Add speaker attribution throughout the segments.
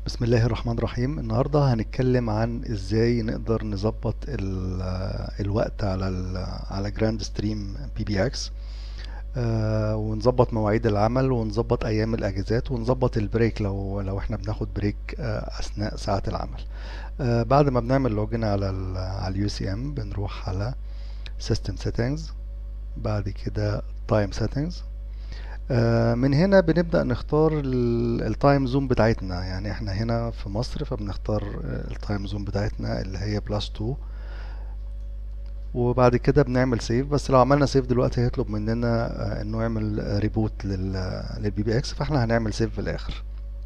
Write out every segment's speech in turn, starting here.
Speaker 1: بسم الله الرحمن الرحيم النهاردة هنتكلم عن ازاي نقدر نظبط ال- الوقت على ال على جراند ستريم بي بي اكس ونظبط مواعيد العمل ونظبط ايام الاجازات ونظبط البريك لو لو احنا بناخد بريك آه، اثناء ساعات العمل آه، بعد ما بنعمل لوجن على ال على اليو سي ام بنروح على سيستم سيتنجز بعد كده تايم سيتنجز آه، من هنا بنبدأ نختار التايم زون بتاعتنا يعني احنا هنا في مصر فبنختار التايم زون بتاعتنا اللي هي بلس 2 وبعد كده بنعمل سيف بس لو عملنا سيف دلوقتي هيطلب مننا آه، انه يعمل ريبوت للبي بي اكس فاحنا هنعمل سيف في الاخر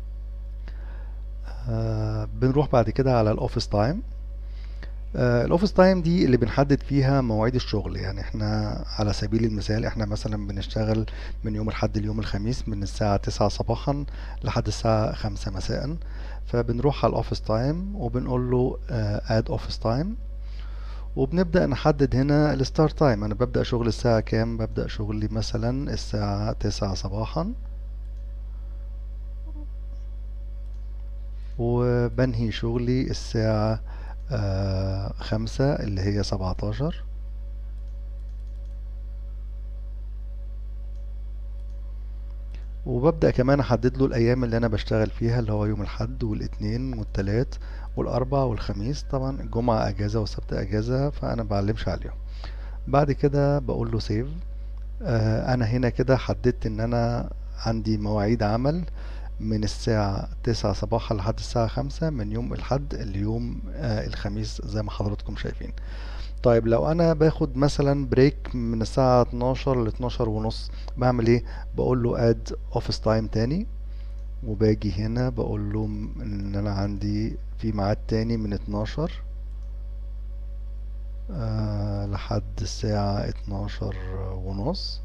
Speaker 1: آه، بنروح بعد كده على الاوفيس تايم الاوفيس تايم دي اللي بنحدد فيها مواعيد الشغل يعني احنا على سبيل المثال احنا مثلا بنشتغل من يوم الاحد ليوم الخميس من الساعة تسعة صباحا لحد الساعة خمسة مساء فبنروح على الاوفيس تايم وبنقول له اد اوفيس تايم وبنبدأ نحدد هنا الستارت تايم انا ببدأ شغل الساعة كام ببدأ شغلي مثلا الساعة تسعة صباحا وبنهي شغلي الساعة آه خمسة اللي هي سبعتاشر وببدأ كمان أحدد له الأيام اللي أنا بشتغل فيها اللي هو يوم الأحد والاثنين والتلات والأربع والخميس طبعا الجمعة أجازة والسبت أجازة فأنا بعلمش عليهم بعد كده بقول له سيف آه أنا هنا كده حددت إن أنا عندي مواعيد عمل من الساعة تسعة صباحا لحد الساعة خمسة من يوم الحد ليوم آه الخميس زي ما حضراتكم شايفين طيب لو انا باخد مثلا بريك من الساعة 12 ل 12 ونص بعمل ايه بقول له اد اوفيس تايم تاني وباجي هنا بقول له ان انا عندي في ميعاد تاني من 12 آه لحد الساعة 12 ونص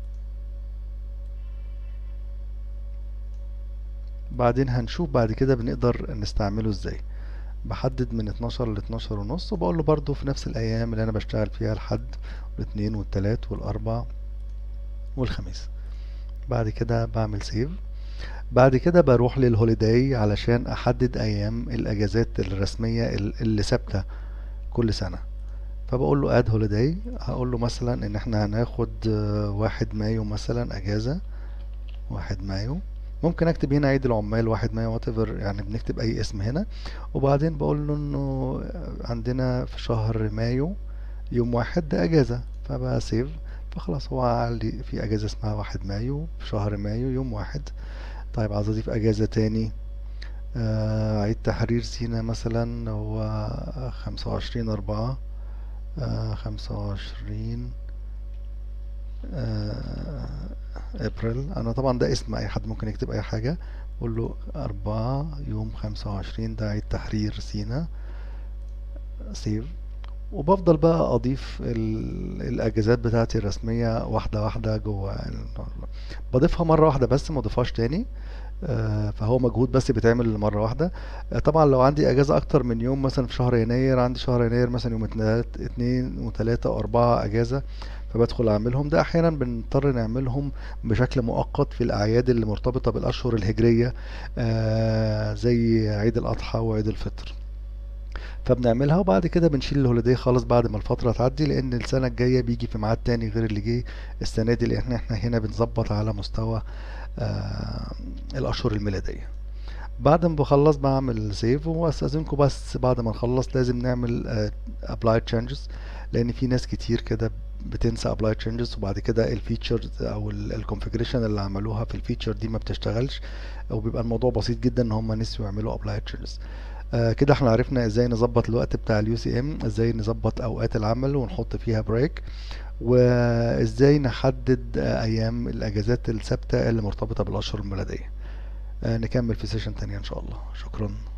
Speaker 1: بعدين هنشوف بعد كده بنقدر نستعمله ازاي بحدد من 12 ل 12 ونص وبقول له برضو في نفس الايام اللي انا بشتغل فيها الحد والاثنين والتلات والاربع والخميس بعد كده بعمل سيف بعد كده بروح للهوليداي علشان احدد ايام الاجازات الرسمية ال- اللي ثابتة كل سنة فبقول له اد هوليداي هقول له مثلا ان احنا هناخد آه، واحد مايو مثلا اجازة واحد مايو ممكن اكتب هنا عيد العمال واحد مايو وات يعني بنكتب اي اسم هنا وبعدين بقول له انه عندنا في شهر مايو يوم واحد ده اجازة فبقى سيف فخلاص هو عندي في اجازة اسمها واحد مايو في شهر مايو يوم واحد طيب عايز اضيف اجازة تاني آه عيد تحرير سينا مثلا هو خمسة وعشرين اربعة آه خمسة وعشرين ابريل انا طبعا ده اسم اي حد ممكن يكتب اي حاجة قول له أربعة يوم خمسة وعشرين ده عيد تحرير سينا سيف وبفضل بقى اضيف ال- الاجازات بتاعتي الرسميه واحده واحده جوه ال- بضيفها مره واحده بس ما اضيفهاش تاني آه، فهو مجهود بس بيتعمل مره واحده آه، طبعا لو عندي اجازه اكتر من يوم مثلا في شهر يناير عندي شهر يناير مثلا يوم اتنين اتنين وتلاته واربعه اجازه فبدخل اعملهم ده احيانا بنضطر نعملهم بشكل مؤقت في الاعياد اللي مرتبطه بالاشهر الهجريه آه، زي عيد الاضحى وعيد الفطر فبنعملها وبعد كده بنشيل الهوليداي خالص بعد ما الفترة تعدي لأن السنة الجاية بيجي في ميعاد تاني غير اللي جه السنة دي لأن احنا هنا بنظبط على مستوى آه الأشهر الميلادية بعد ما بخلص بعمل سيف واستاذنكم بس بعد ما نخلص لازم نعمل ابلاي تشينجز لان في ناس كتير كده بتنسى ابلاي تشينجز وبعد كده الفيتشرز او الكونفيجريشن اللي عملوها في الفيتشر دي ما بتشتغلش وبيبقى الموضوع بسيط جدا ان هم نسيوا يعملوا ابلاي تشينجز آه كده احنا عرفنا ازاي نظبط الوقت بتاع اليو سي ام ازاي نظبط اوقات العمل ونحط فيها بريك وازاي نحدد آه ايام الاجازات الثابته اللي مرتبطه بالاشهر الميلاديه آه نكمل في سيشن تانية ان شاء الله شكرا